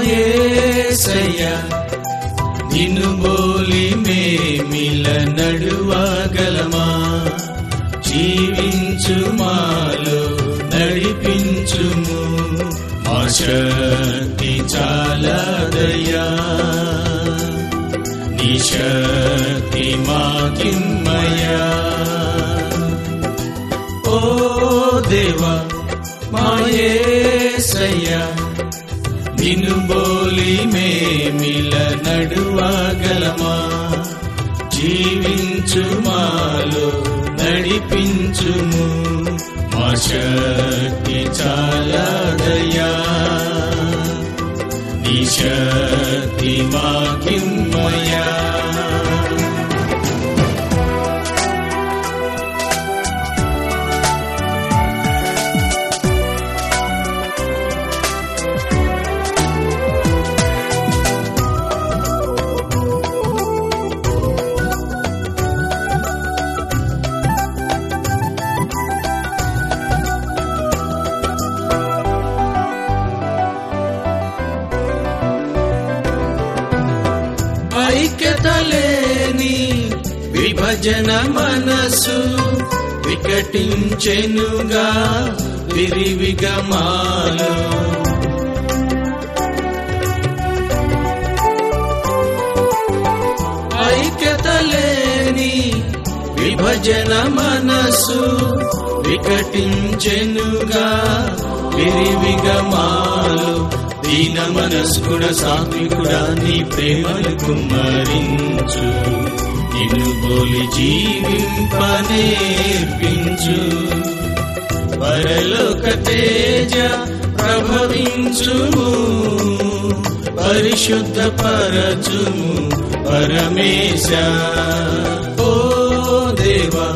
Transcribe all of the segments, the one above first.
మాయేసయ్య నిన్ను బోలి మేమిల నడువగలమా జీవించు మాలో నడిపించుము మా శక్తి చాలదయ్యా నీ శక్తి మాకిమ్మయా ఓ దేవా మాయేసయ్యా నిన్ను బోలి మేమిల నడువగలమా జీవించు మాలో నడిపించుము మా శక్తి చాలదయా నీ శక్తి మాకిమ్మయా ఐక్యత లేని విభజన మనసు వికటించెనుగా విరివిగా మాలో ఐక్యత లేని విభజన మనసు వికటించెనుగా విరివిగా మాలో దీన మనస్కుడ సాత్వికుడా నీ ప్రేమను కుమ్మరించు నిన్ను బోలి జీవింపనేర్పించు పరలోక తేజ ప్రభవించుము పరిశుద్ధ పరచుము పరమేశ ఓ దేవా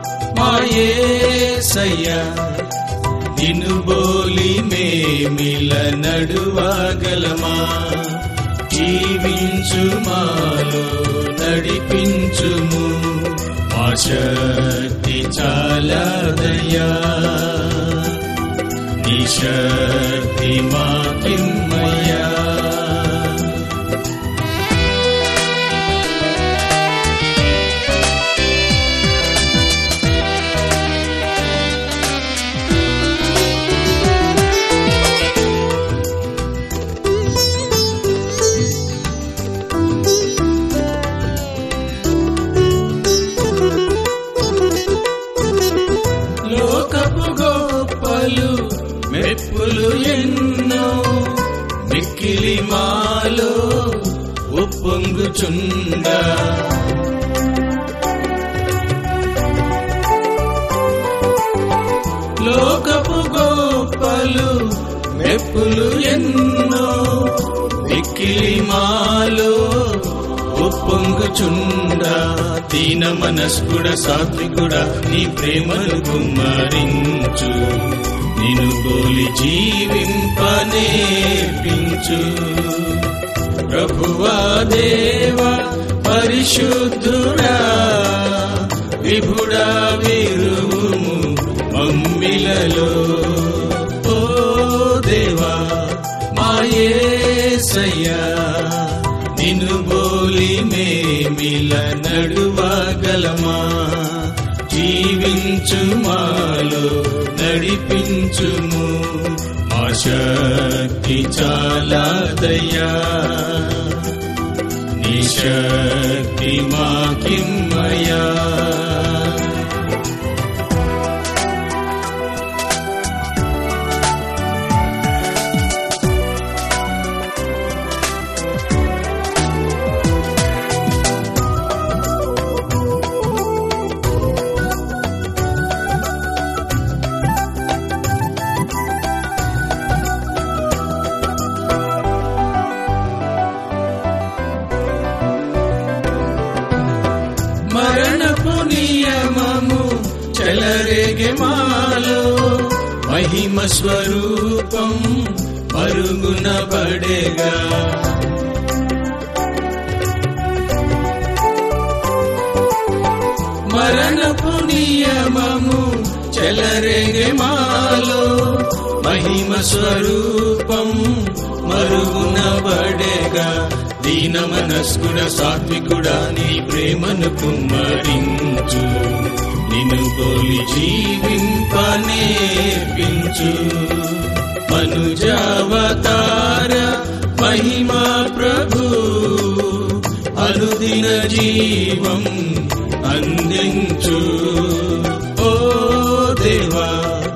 మాయేసయ్యా నిన్ను బోలి మేమిల నడువగలమా జీవించు మాలో నడిపించుము మా శక్తి చాలదయా నీ శక్తి మాకిమ్మయా లోకపు గొప్పలు మెప్పులు ఎన్నో మిక్కిలి మాలో ఉప్పొంగుచుండ లోకపు గొప్పలు మెప్పులు ఎన్నో మిక్కిలి మాలో ఉప్పొంగుచుండ దీన మనస్కుడ సాత్వికుడ నీ ప్రేమను కుమ్మరించు నిన్ను గోలి జీవింపనేర్పించు ప్రభువా దేవా పరిశుద్ధుడా విభుడా విరువుము మమ్మిలలో ఓ దేవా మాయేసయ్యా నిన్ను బోలి మేమిల నడువగలమా జీవించు మాలో నడిపించుము మా శక్తి చాలదయ్యా నీ శక్తి మాకిమ్మయా మరణపు నియమము చెలరేగే మాలో మహిమ స్వరూపం పరుగున పడేగా మరణపు నియమము చెలరేగే మాలో మహిమ స్వరూపం మరుగున నిలబడేగా దీన మనస్కుడ సాత్వికుడా నీ ప్రేమను కుమ్మరించు నిన్ను పోలి జీవింప నేర్పించు మనుజావతార మహిమా ప్రభు అనుదిన జీవం అందించు ఓ దేవా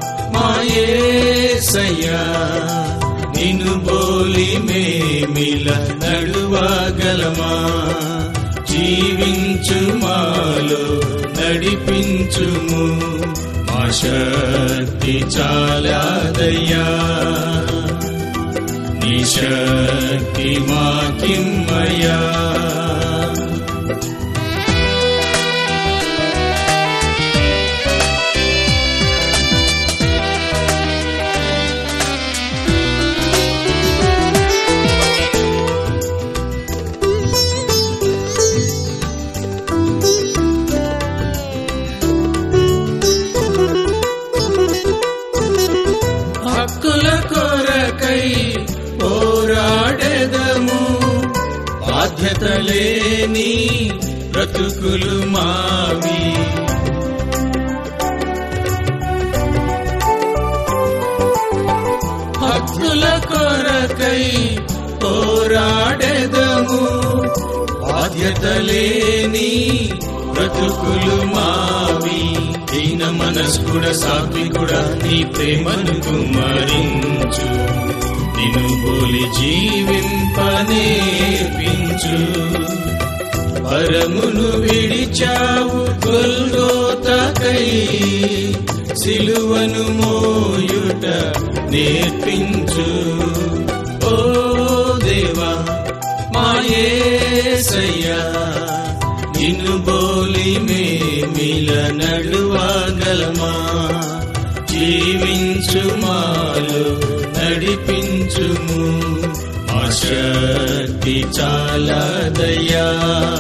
మాయేసయ్యా నిన్ను బోలి మేమిల నడువగలమా జీవించు మాలో నడిపించుము మా శక్తి చాలాదయ్యా నీ శక్తి మాకిమ్మయా హక్కుల కొరకై పోరాడెదము బాధ్యత లేని బ్రతుకులు మావి హక్కుల కొరకై పోరాడెదము బాధ్యత లేని బ్రతుకులు మావి దీన మనస్కుడ సాత్వికుడ నీ ప్రేమను కుమరించు నిన్ను బోలి జీవింపనేర్పించు పరమును విడిచావు గొల్గోతకై సిలువను మోయుట నేర్పించు ఓ దేవా మాయేసయ్యా నిన్ను బోలి మేమిల నడువగలమా జీవించు మాలో నడిపించుము మా శక్తి చాలాదయ్యా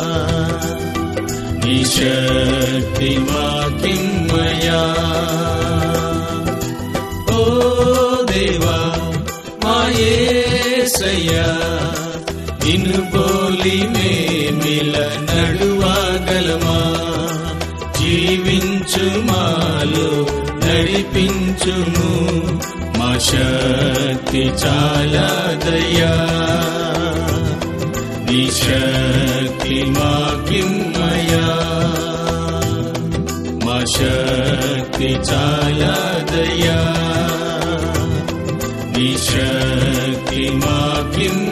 నీ శక్తి మాకిమ్మయా ఓ దేవా మాయేసయ్యా నిన్ను బోలి మేమిల నడువగలమా జీవించు మాలో నడిపించుము మా శక్తి చాలాదయ్యా నీ శక్తి మాకిమ్మయా మా శక్తి చాలాదయ్యా నీ శక్తి మాకిమ్మయా